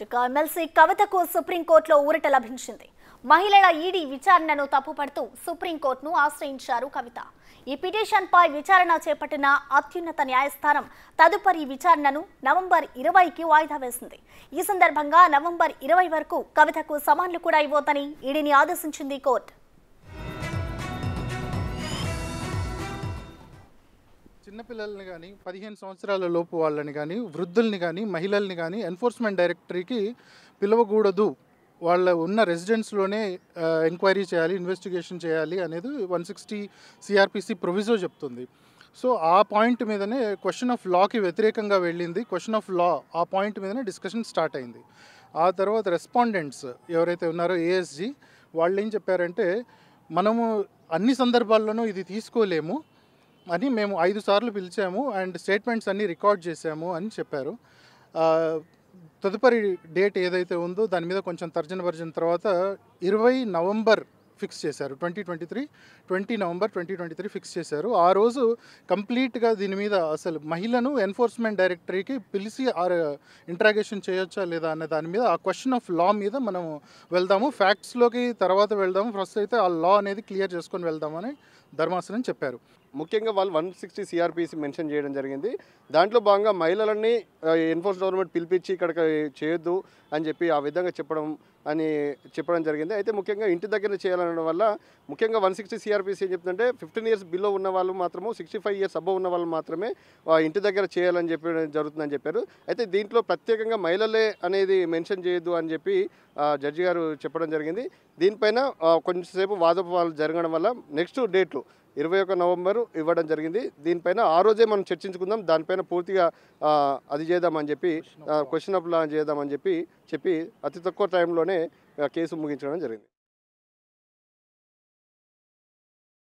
ఇక ఎమ్మెల్సీ కవితకు సుప్రీంకోర్టులో ఊరట లభించింది మహిళల ఈడీ విచారణను తప్పుపడుతూ సుప్రీంకోర్టును ఆశ్రయించారు కవిత ఈ పిటిషన్పై విచారణ చేపట్టిన అత్యున్నత న్యాయస్థానం తదుపరి విచారణను నవంబర్ ఇరవైకి వాయిదా వేసింది ఈ సందర్భంగా నవంబర్ ఇరవై వరకు కవితకు సమాన్లు కూడా ఇవ్వొద్దని ఈడీని ఆదేశించింది కోర్టు చిన్నపిల్లల్ని కానీ పదిహేను సంవత్సరాల లోపు వాళ్ళని కానీ వృద్ధుల్ని కానీ మహిళల్ని కానీ ఎన్ఫోర్స్మెంట్ డైరెక్టరీకి పిలవకూడదు వాళ్ళ ఉన్న రెసిడెన్స్లోనే ఎంక్వైరీ చేయాలి ఇన్వెస్టిగేషన్ చేయాలి అనేది వన్ సిక్స్టీ సిఆర్పిసి ప్రొవిజో చెప్తుంది సో ఆ పాయింట్ మీదనే క్వశ్చన్ ఆఫ్ లాకి వ్యతిరేకంగా వెళ్ళింది క్వశ్చన్ ఆఫ్ లా ఆ పాయింట్ మీదనే డిస్కషన్ స్టార్ట్ అయింది ఆ తర్వాత రెస్పాండెంట్స్ ఎవరైతే ఉన్నారో ఏఎస్జి వాళ్ళు ఏం చెప్పారంటే మనము అన్ని సందర్భాల్లోనూ ఇది తీసుకోలేము అని మేము ఐదు సార్లు పిలిచాము అండ్ స్టేట్మెంట్స్ అన్నీ రికార్డ్ చేశాము అని చెప్పారు ఆ, తదుపరి డేట్ ఏదైతే ఉందో దాని మీద కొంచెం తర్జన భర్జన తర్వాత ఇరవై నవంబర్ ఫిక్స్ చేశారు twenty twenty three twenty November twenty twenty three fix చేశారు ఆ రోజు కంప్లీట్గా దీని మీద అసలు మహిళను ఎన్ఫోర్స్మెంట్ డైరెక్టరీకి పిలిచి ఇంట్రాగేషన్ చేయొచ్చా లేదా అనే దాని మీద ఆ క్వశ్చన్ ఆఫ్ లా మీద మనం వెళ్దాము ఫ్యాక్ట్స్లోకి తర్వాత వెళ్దాము ఫస్ట్ అయితే ఆ లా అనేది క్లియర్ చేసుకొని వెళ్దామని ధర్మాసనం చెప్పారు ముఖ్యంగా వాళ్ళు వన్ సిక్స్టీ సిఆర్పిసి మెన్షన్ చేయడం జరిగింది దాంట్లో భాగంగా మహిళలని ఎన్ఫోర్స్ గవర్నమెంట్ పిలిపించి ఇక్కడికి చేయొద్దు అని చెప్పి ఆ విధంగా చెప్పడం అని చెప్పడం జరిగింది అయితే ముఖ్యంగా ఇంటి దగ్గర చేయాలనడం వల్ల ముఖ్యంగా వన్ సిక్స్టీ సిఆర్పిసి ఏం చెప్తుందంటే ఫిఫ్టీన్ ఇయర్స్ బిలో ఉన్న వాళ్ళు మాత్రము సిక్స్టీ ఫైవ్ ఇయర్స్ అబవ్ ఉన్న వాళ్ళు మాత్రమే ఆ ఇంటి దగ్గర చేయాలని చెప్పి జరుగుతుందని చెప్పారు అయితే దీంట్లో ప్రత్యేకంగా మహిళలే అనేది మెన్షన్ చేయొద్దు అని చెప్పి ఆ, జడ్జి గారు చెప్పడం జరిగింది దీనిపైన ఆ, కొంచెంసేపు వాదోపవాదాలు జరగడం వల్ల నెక్స్ట్ డేట్లు ఇరవై ఒక నవంబర్ ఇవ్వడం జరిగింది దీనిపైన ఆ రోజే మనం చర్చించుకుందాం దానిపైన పూర్తిగా ఆ, అది చేద్దామని చెప్పి క్వశ్చన్ అప్ లా చేద్దామని చెప్పి చెప్పి అతి తక్కువ టైంలోనే ఆ, కేసు ముగించడం జరిగింది